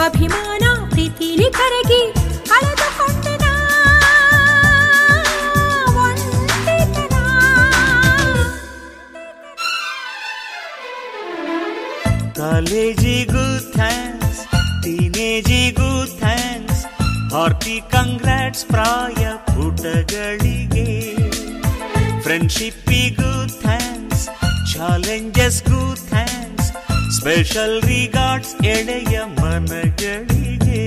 ಅಭಿಮಾನ ಪ್ರೀತಿಲಿ ಕರಗಿ ಕಳೆದುಕೊಂಡೆನ ಒಂಟಿತನ ಕಾಲೇಜಿಗೂ ಥ್ಯಾಂಕ್ಸ್ ಟೀನೇಜಿಗೂ ಥ್ಯಾಂಕ್ಸ್ ಹಾರ್ಟಿ ಕಂಗ್ರಾಟ್ಸ್ ಪ್ರಾಯ ಪುಟಗಳಿಗೆ ಫ್ರೆಂಡ್ಶಿಪ್ಪಿಗೂ ಥ್ಯಾಂಕ್ಸ್ ಚಾಲೆಂಜಸ್ಗೂ ಥ್ಯಾಂಕ್ಸ್ ಸ್ಪೆಷಲ್ ರಿಗಾರ್ಡ್ಸ್ ಎಳೆಯ ಮನಗಳಿಗೆ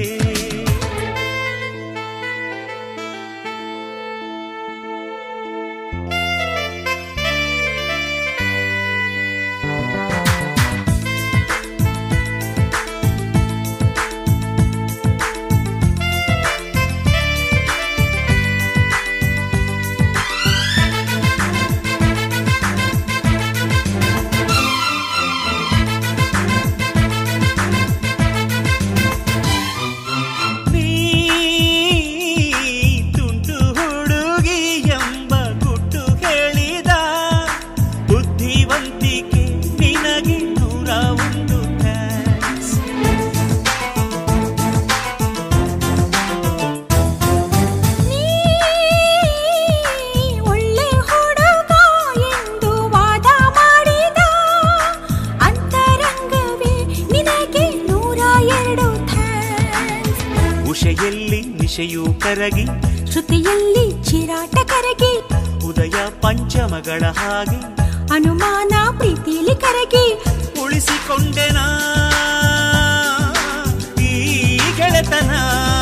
ನೀ ತುಂಟು ಹುಡುಗಿ ಎಂಬ ಗುಟ್ಟು ಹೇಳಿದ ಬುದ್ಧಿವಂತಿಕೆ ನಿನಗೆ ನೂರ ಒಂದು ಥ್ಯಾಂಕ್ಸ್ ನೀ ಒಳ್ಳೆ ಹುಡುಗ ಎಂದು ವಾದ ಮಾಡಿದ ಅಂತರಂಗವೇ ನಿನಗೆ ನೂರ ಎರಡು ಥ್ಯಾಂಕ್ಸ್ ಉಷೆಯಲ್ಲಿ ನಿಶೆಯೂ ಕರಗಿ ಶ್ರುತಿಯಲ್ಲಿ ಚಿರಾಟ ಕರಗಿ ಉದಯ ಪಂಚಮಗಳ ಹಾಗೆ ಅನುಮಾನ ಪ್ರೀತಿಲಿ ಕರಗಿ ಉಳಿಸಿಕೊಂಡೆನ ಈ ಗೆಳೆತನ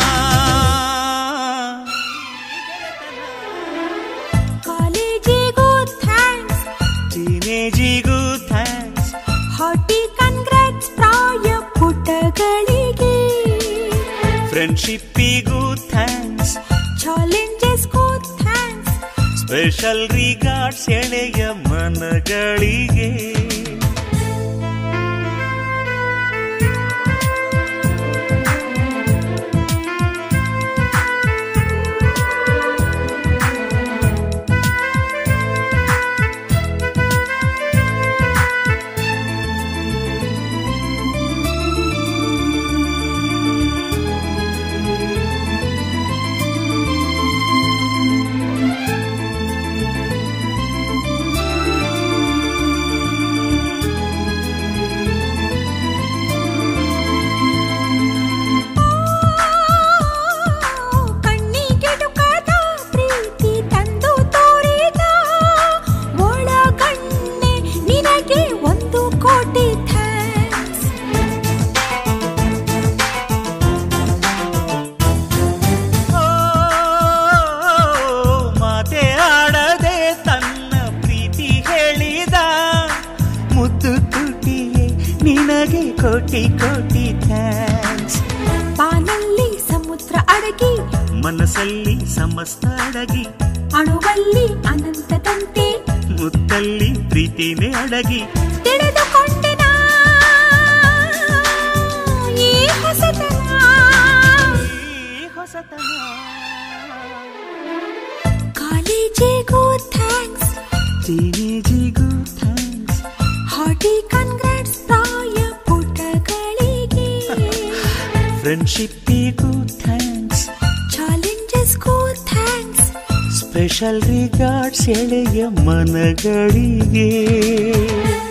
ಕಾಲೇಜಿಗೂ ಥ್ಯಾಂಕ್ಸ್ ಟೀನೇಜಿಗೂ ಥ್ಯಾಂಕ್ಸ್ ಹಾಟಿ ಕನ್ಗ್ರಾಟ್ಸ್ ಪ್ರಾಯ ಪುಟಗಳಿಗೆ ಫ್ರೆಂಡ್ಶಿಪ್ಪಿಗೂ ಥ್ಯಾಂಕ್ಸ್ ಚಾಲೆಂಜಸ್ಗೂ ಥ್ಯಾಂಕ್ಸ್ ಸ್ಪೆಷಲ್ ರಿಗಾರ್ಡ್ಸ್ ಎಳೆಯ ಮನಗಳಿಗೆ ಕಣ್ಣಿಗೆಟುಕದ ಪ್ರೀತಿ ತಂದು ತೋರಿದ ಒಳಗಣ್ಣೆ ನಿನಗೆ ಒಂದು ಕೋಟಿ ಥ್ಯಾಂಕ್ಸ್ ಓ, ಮಾತೆ ಆಡದೆ ತನ್ನ ಪ್ರೀತಿ ಹೇಳಿದ ಮುದ್ದು ತುಟಿಯೇ ನಿನಗೆ ಕೋಟಿ ಕೋಟಿ ಥ್ಯಾಂಕ್ಸ್ ಬಾನಲ್ಲಿ ಸಮುದ್ರ ಅಡಗಿ ಮನಸ್ಸಲ್ಲಿ ಸಮಸ್ತ ಅಡಗಿ ಅಣುವಲ್ಲಿ ಅನಂತದಂತೆ ಮುತ್ತಲ್ಲಿ ಪ್ರೀತಿನೇ ಅಡಗಿ ತಿಳಿದುಕೊಂಡೆನ ಈ ಹೊಸತನ ಈ ಹೊಸತನ ಕಾಲೇಜಿಗೂ ಥ್ಯಾಂಕ್ಸ್ ಟೀನೇಜಿಗೂ ಥ್ಯಾಂಕ್ಸ್ ಹಾಟಿ ಕನ್ಗ್ರಾಟ್ಸ್ ಪ್ರಾಯ ಪುಟಗಳಿಗೆ ಫ್ರೆಂಡ್ಶಿಪ್ಪಿಗೂ ಥ್ಯಾಂಕ್ಸ್ ಚಾಲೆಂಜಸ್ಗೂ ಥ್ಯಾಂಕ್ಸ್ ಸ್ಪೆಷಲ್ ರಿಗಾರ್ಡ್ಸ್ ಎಳೆಯ ಮನಗಳಿಗೆ